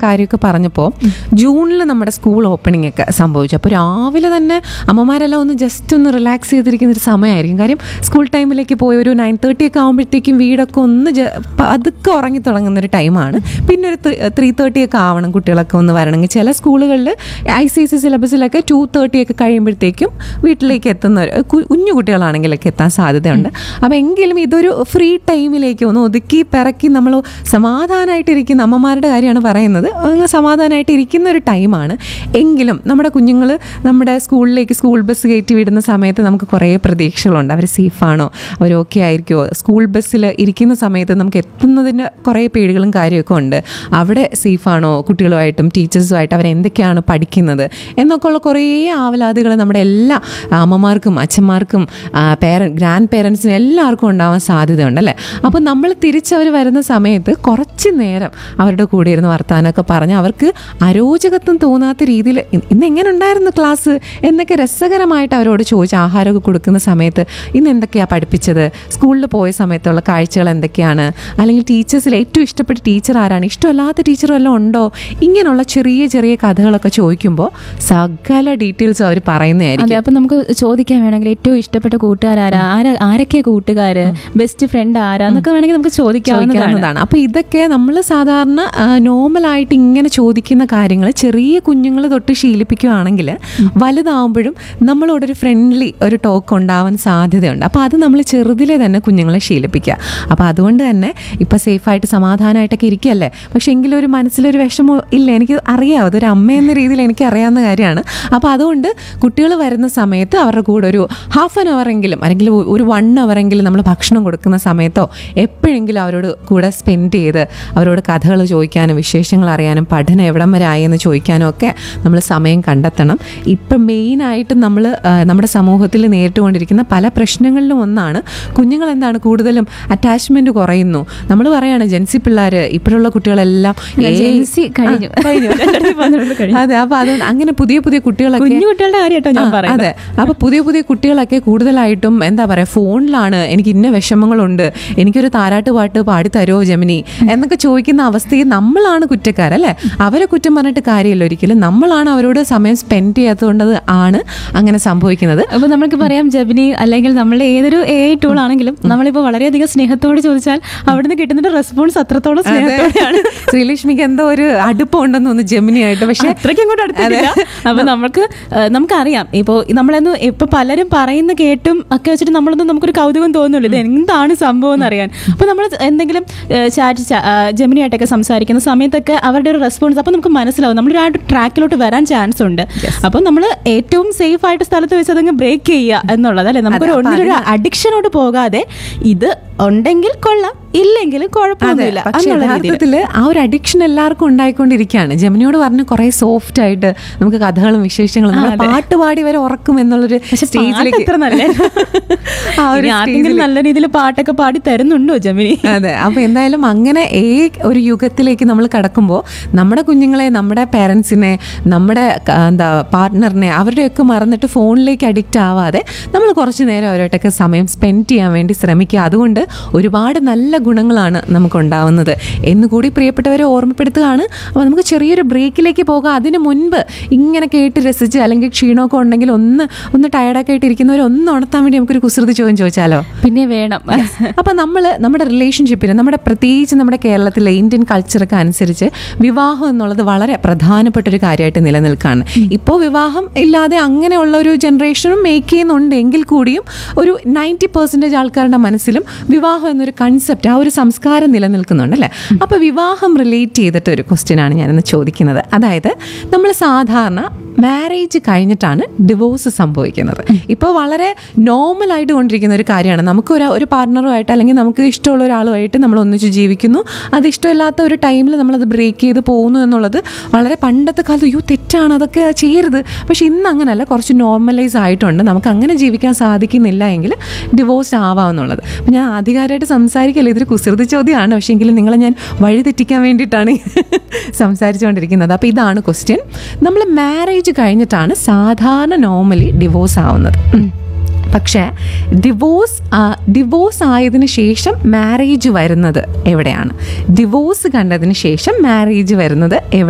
കാര്യമൊക്കെ പറഞ്ഞപ്പോൾ ജൂണിൽ നമ്മുടെ സ്കൂൾ ഓപ്പണിംഗ് ഒക്കെ സംഭവിച്ചു അപ്പോൾ രാവിലെ തന്നെ അമ്മമാരെല്ലാം ഒന്ന് ജസ്റ്റ് ഒന്ന് റിലാക്സ് ചെയ്തിരിക്കുന്ന ഒരു സമയമായിരിക്കും കാര്യം സ്കൂൾ ടൈമിലേക്ക് പോയി ഒരു നയൻ തേർട്ടി ഒക്കെ ആകുമ്പോഴത്തേക്കും വീടൊക്കെ ഒന്ന് ജ- പതുക്കെ ഉറങ്ങി തുടങ്ങുന്ന ഒരു ടൈമാണ് പിന്നെ ഒരു ത്രീ തേർട്ടി ഒക്കെ ആവണം കുട്ടികളൊക്കെ ഒന്ന് വരണമെങ്കിൽ ചില സ്കൂളുകളിൽ ഐ സി സി സിലബസിലൊക്കെ ടു തേർട്ടി ഒക്കെ കഴിയുമ്പോഴത്തേക്കും വീട്ടിലേക്ക് എത്തുന്ന ഒരു- കു- കുഞ്ഞു കുട്ടികളാണെങ്കിലൊക്കെ എത്താൻ സാധ്യതയുണ്ട് അപ്പോൾ എങ്കിലും ഇതൊരു ഫ്രീ ടൈമിലേക്ക് ഒന്ന് ഒതുക്കി പിറക്കി നമ്മൾ സമാധാനമായിട്ടിരിക്കുന്ന അമ്മമാരുടെ കാര്യമാണ് പറയുന്നത് അങ്ങ് സമാധാനമായിട്ട് ഇരിക്കുന്ന ഒരു ടൈമാണ് എങ്കിലും നമ്മുടെ കുഞ്ഞുങ്ങൾ നമ്മുടെ സ്കൂളിലേക്ക് സ്കൂൾ ബസ് കയറ്റി വിടുന്ന സമയത്ത് നമുക്ക് കുറേ പ്രതീക്ഷകളുണ്ട് അവർ സേഫാണോ അവർ ഓക്കെ ആയിരിക്കുമോ സ്കൂൾ ബസ്സിൽ ഇരിക്കുന്ന സമയത്ത് നമുക്ക് എത്തുന്നതിന് കുറേ പേടികളും കാര്യമൊക്കെ ഉണ്ട് അവിടെ സേഫാണോ കുട്ടികളുമായിട്ടും ടീച്ചേഴ്സുമായിട്ട് അവർ എന്തൊക്കെയാണ് പഠിക്കുന്നത് എന്നൊക്കെ ഉള്ള കുറേ ആവലാതികൾ നമ്മുടെ എല്ലാ അമ്മമാർക്കും അച്ഛന്മാർക്കും പേര ഗ്രാൻഡ് പേരൻസിനും എല്ലാവർക്കും ഉണ്ടാവാൻ സാധ്യതയുണ്ട് അല്ലേ അപ്പോൾ നമ്മൾ തിരിച്ചവർ വരുന്ന സമയത്ത് കുറച്ച് നേരം അവരുടെ കൂടെ ഇരുന്ന് വർത്താനമൊക്കെ പറഞ്ഞ് അവർക്ക് അരോചകത്വം തോന്നാത്ത രീതിയിൽ "ഇ- ഇന്ന് എങ്ങനെ ഉണ്ടായിരുന്നു ക്ലാസ് എന്നൊക്കെ രസകരമായിട്ട് അവരോട് ചോദിച്ച് ആഹാരമൊക്കെ കൊടുക്കുന്ന സമയത്ത് ഇന്ന് എന്തൊക്കെയാണ് പഠിപ്പിച്ചത് സ്കൂളിൽ പോയ സമയത്തുള്ള കാഴ്ചകൾ എന്തൊക്കെയാണ് അല്ലെങ്കിൽ ടീച്ചേഴ്സിൽ ഏറ്റവും ഇഷ്ടപ്പെട്ട ടീച്ചർ ആരാണ് ഇഷ്ടമല്ലാത്ത ടീച്ചർ വല്ലതും ഉണ്ടോ ഇങ്ങനെയുള്ള ചെറിയ ചെറിയ കഥകളൊക്കെ ചോദിക്കുമ്പോൾ സകല ഡീറ്റെയിൽസും അവർ പറയുന്നതായിരിക്കും അതെ അപ്പൊ നമുക്ക് ചോദിക്കാൻ വേണമെങ്കിൽ ഏറ്റവും ഇഷ്ടപ്പെട്ട കൂട്ടുകാരാരാ ആരാ ആരൊക്കെ കൂട്ടുകാര് ബെസ്റ്റ് ഫ്രണ്ട് ആരാ എന്നൊക്കെ വേണമെങ്കിൽ നമുക്ക് ചോദിക്കാവുന്നതാണ് ചോദിക്കാവുന്നതാണ് അപ്പൊ ഇതൊക്കെ നമ്മൾ സാധാരണ നോർമലായിട്ട് ഇങ്ങനെ ചോദിക്കുന്ന കാര്യങ്ങൾ ചെറിയ കുഞ്ഞുങ്ങൾ തൊട്ട് ശീലിപ്പിക്കുകയാണെങ്കിൽ വലുതാവുമ്പോഴും നമ്മളോടൊരു ഫ്രണ്ട്ലി ഒരു ടോക്ക് ഉണ്ടാവാൻ സാധ്യതയുണ്ട് അപ്പോൾ അത് നമ്മൾ ചെറുതിലെ തന്നെ കുഞ്ഞുങ്ങളെ ശീലിപ്പിക്കുക അപ്പോൾ അതുകൊണ്ട് തന്നെ ഇപ്പം സേഫായിട്ട് സമാധാനമായിട്ടൊക്കെ ഇരിക്കുകയല്ലേ പക്ഷെ എങ്കിലും ഒരു മനസ്സിലൊരു വിഷമം ഇല്ല എനിക്ക് അറിയാം അതൊരു അമ്മ എന്ന രീതിയിൽ എനിക്ക് അറിയാവുന്ന കാര്യമാണ് അപ്പോൾ അതുകൊണ്ട് കുട്ടികൾ വരുന്ന സമയത്ത് അവരുടെ കൂടെ ഒരു ഹാഫ് ആൻ അവർ എങ്കിലും അല്ലെങ്കിൽ ഒരു വൺ അവർ എങ്കിലും നമ്മൾ ഭക്ഷണം കൊടുക്കുന്ന സമയത്തോ എപ്പോഴെങ്കിലും അവരോട് കൂടെ സ്പെൻഡ് ചെയ്ത് അവരോട് കഥകൾ ചോദിക്കാനും വിശേഷങ്ങൾ അറിയാനും പഠനം എവിടം വരെ ആയെന്ന് ചോദിക്കാനും ഒക്കെ നമ്മൾ സമയം കണ്ടെത്തണം ഇപ്പം മെയിനായിട്ട് നമ്മൾ നമ്മുടെ സമൂഹത്തിൽ നേരിട്ടുകൊണ്ടിരിക്കുന്ന പല പ്രശ്നങ്ങളിലും ഒന്നാണ് കുഞ്ഞുങ്ങൾ എന്താണ് കൂടുതലും അറ്റാച്ച്മെന്റ് കുറയുന്നു നമ്മൾ പറയാണ് ജെൻസി പിള്ളേർ ഇപ്പോഴുള്ള കുട്ടികളെല്ലാം ഏയ്, ജെൻസി കഴിഞ്ഞു. ആ, കഴിഞ്ഞു. രണ്ടായിരത്തി പന്ത്രണ്ടിൽ കഴിഞ്ഞു. അതെ അപ്പൊ അതുകൊണ്ട് അങ്ങനെ പുതിയ പുതിയ കുട്ടികളൊക്കെ കുഞ്ഞു കുട്ടികളുടെ കാര്യം കേട്ടോ ഞാൻ ആ, പറയുന്നത് അതെ അപ്പൊ പുതിയ പുതിയ കുട്ടികളൊക്കെ കൂടുതലായിട്ടും എന്താ പറയാ ഫോണിലാണ് എനിക്ക് ഇന്ന വിഷമങ്ങളുണ്ട് എനിക്കൊരു താരാട്ട് പാട്ട് പാടിത്തരോ ജമിനി എന്നൊക്കെ ചോദിക്കുന്ന അവസ്ഥയിൽ നമ്മളാണ് കുറ്റക്കാരല്ലേ അവരെ കുറ്റം പറഞ്ഞിട്ട് കാര്യമില്ല ഒരിക്കലും നമ്മളാണ് അവരോട് സമയം സ്പെൻഡ് ചെയ്യാത്തതുകൊണ്ട് ആണ് അങ്ങനെ സംഭവിക്കുന്നത് അപ്പൊ നമുക്ക് പറയാം ജബിനി അല്ലെങ്കിൽ നമ്മളുടെ ഏതൊരു എ ഐ ടൂൾ ആണെങ്കിലും നമ്മളിപ്പോ വളരെയധികം സ്നേഹത്തോട് ചോദിച്ചാൽ അവിടുന്ന് കിട്ടുന്ന റെസ്പോൺസ് അത്രത്തോളം സ്നേഹത്തോടെയാണ് ശ്രീലക്ഷ്മിക്ക് എന്തോ ഒരു അടുപ്പമുണ്ടെന്ന് തോന്നുന്നു ജമിനിയായിട്ട് പക്ഷെ അത്രയ്ക്കും കൂടെ അടുത്തില്ല അപ്പൊ നമുക്ക് ഏഹ്, നമുക്കറിയാം ഇപ്പോ നമ്മളൊന്ന് ഇപ്പൊ പലരും പറയുന്ന കേട്ടും ഒക്കെ വെച്ചിട്ട് നമ്മളൊന്നും നമുക്കൊരു കൗതുകം തോന്നുള്ളൂ ഇത് എന്താണ് സംഭവം എന്ന് അറിയാൻ അപ്പൊ നമ്മൾ എന്തെങ്കിലും ചാറ്റ് ജമിനിയായിട്ടൊക്കെ സംസാരിക്കുന്ന സമയത്തൊക്കെ അവരുടെ ഒരു റെസ്പോൺസ് അപ്പൊ നമുക്ക് മനസ്സിലാവും നമ്മൾ ആ ട്രാക്കിലോട്ട് വരാൻ ചാൻസ് ഉണ്ട് അപ്പൊ നമ്മൾ ഏറ്റവും സേഫ് ആയിട്ട് സ്ഥലത്ത് വെച്ച് അതങ്ങ് ബ്രേക്ക് ചെയ്യുക എന്നുള്ളത് അല്ലെ നമുക്കൊരു അതെ, അപ്പൊ ഒന്നിലൊരു അഡിക്ഷനോട് പോകാതെ ഇത് ഉണ്ടെങ്കിൽ കൊള്ളാം ഇല്ലെങ്കിലും കുഴപ്പമൊന്നുമില്ല പക്ഷെ എന്നുള്ള രീതിയിൽ യഥാർത്ഥത്തിൽ ആ ഒരു അഡിക്ഷൻ എല്ലാവർക്കും ഉണ്ടായിക്കൊണ്ടിരിക്കുകയാണ് ജമിനിയോട് പറഞ്ഞ് കുറെ സോഫ്റ്റ് ആയിട്ട് നമുക്ക് കഥകളും വിശേഷങ്ങളും നമ്മളെ പാട്ട് പാടി വരെ ഉറക്കും എന്നുള്ളൊരു പക്ഷെ സ്റ്റേജിലേക്ക് പാട്ട് എത്ര നല്ല ആ ഒരു ഇനി ആർക്കെങ്കിലും സ്റ്റേജിലേക്ക് നല്ല രീതിയിൽ പാട്ടൊക്കെ പാടി തരുന്നുണ്ടോ ജമിനി അതെ അപ്പൊ എന്തായാലും അങ്ങനെ ഏ ഒരു യുഗത്തിലേക്ക് നമ്മൾ കടക്കുമ്പോൾ നമ്മുടെ കുഞ്ഞുങ്ങളെ നമ്മുടെ പേരൻസിനെ നമ്മുടെ ക- എന്താ പാർട്ട്ണറിനെ അവരുടെയൊക്കെ മറന്നിട്ട് ഫോണിലേക്ക് അഡിക്റ്റ് ആവാതെ നമ്മൾ കുറച്ച് നേരം അവരോട്ടൊക്കെ സമയം സ്പെൻഡ് ചെയ്യാൻ വേണ്ടി ശ്രമിക്കുക അതുകൊണ്ട് ഒരുപാട് നല്ല ഗുണങ്ങളാണ് നമുക്ക് ഉണ്ടാവുന്നത് എന്നുകൂടി പ്രിയപ്പെട്ടവരെ ഓർമ്മപ്പെടുത്തുകയാണ് അപ്പോൾ നമുക്ക് ചെറിയൊരു ബ്രേക്കിലേക്ക് പോകാം അതിന് മുൻപ് ഇങ്ങനെ കേട്ട് രസിച്ച് അല്ലെങ്കിൽ ക്ഷീണമൊക്കെ ഉണ്ടെങ്കിൽ ഒന്ന് ഒന്ന് ടയർഡൊക്കെ ആയിട്ട് ഇരിക്കുന്നവർ ഒന്ന് ഉണർത്താൻ വേണ്ടി നമുക്കൊരു കുസൃതി ചോദ്യം ചോദിച്ചാലോ പിന്നെ വേണം അപ്പം നമ്മൾ നമ്മുടെ റിലേഷൻഷിപ്പിന് നമ്മുടെ പ്രത്യേകിച്ച് നമ്മുടെ കേരളത്തിലെ ഇന്ത്യൻ കൾച്ചറൊക്കെ അനുസരിച്ച് വിവാഹം എന്നുള്ളത് വളരെ പ്രധാനപ്പെട്ട ഒരു കാര്യമായിട്ട് നിലനിൽക്കുകയാണ് ഇപ്പോൾ വിവാഹം ഇല്ലാതെ അങ്ങനെയുള്ള ഒരു ജനറേഷനും മേക്ക് ചെയ്യുന്നുണ്ട് എങ്കിൽ കൂടിയും ഒരു നയൻറ്റി പെർസെൻറ്റേജ് ആൾക്കാരുടെ മനസ്സിലും വിവാഹം എന്നൊരു കൺസെപ്റ്റ് ആ ഒരു സംസ്കാരം നിലനിൽക്കുന്നുണ്ട് അല്ലേ അപ്പോൾ വിവാഹം റിലേറ്റ് ചെയ്തിട്ട് ഒരു ക്വസ്റ്റ്യൻ ആണ് ഞാനിന്ന് ചോദിക്കുന്നത് അതായത് നമ്മൾ സാധാരണ മാരേജ് കഴിഞ്ഞിട്ടാണ് ഡിവോഴ്സ് സംഭവിക്കുന്നത് ഇപ്പോൾ വളരെ നോർമൽ ആയിട്ട് കൊണ്ടിരിക്കുന്ന ഒരു കാര്യമാണ് നമുക്ക് ഒരു ഒരു പാർട്ണറുമായിട്ട് അല്ലെങ്കിൽ നമുക്ക് ഇഷ്ടമുള്ള ഒരാളുമായിട്ട് നമ്മൾ ഒന്നിച്ച് ജീവിക്കുന്നു അത് ഇഷ്ടമില്ലാത്ത ഒരു ടൈമിൽ നമ്മളത് ബ്രേക്ക് ചെയ്ത് പോകുന്നു എന്നുള്ളത് വളരെ പണ്ടത്തെ കാലത്ത് അയ്യോ തെറ്റാണ് അതൊക്കെ ചെയ്യരുത് പക്ഷെ ഇന്ന് അങ്ങനെയല്ല കുറച്ച് നോർമലൈസ് ആയിട്ടുണ്ട് നമുക്ക് അങ്ങനെ ജീവിക്കാൻ സാധിക്കുന്നില്ല എങ്കിൽ ഡിവോഴ്സ് ആവാമെന്നുള്ളത് അപ്പം ഞാൻ ആധികാരമായിട്ട് സംസാരിക്കല്ല ഇതൊരു കുസൃതി ചോദ്യമാണ് പക്ഷേ എങ്കിലും നിങ്ങളെ ഞാൻ വഴി തെറ്റിക്കാൻ വേണ്ടിയിട്ടാണ് സംസാരിച്ചുകൊണ്ടിരിക്കുന്നത് അപ്പോൾ ഇതാണ് ക്വസ്റ്റ്യൻ നമ്മൾ മാരേജ് കഴിഞ്ഞിട്ടാണ് സാധാരണ നോർമലി ഡിവോഴ്സ് ആവുന്നത് ഉം. പക്ഷേ ഡിവോഴ്സ് ഡിവോഴ്സ് ആയതിനു ശേഷം മാരേജ് വരുന്നത് എവിടെയാണ് ഡിവോഴ്സ് കണ്ടതിന് ശേഷം മാരേജ് വരുന്നത് എവിടെ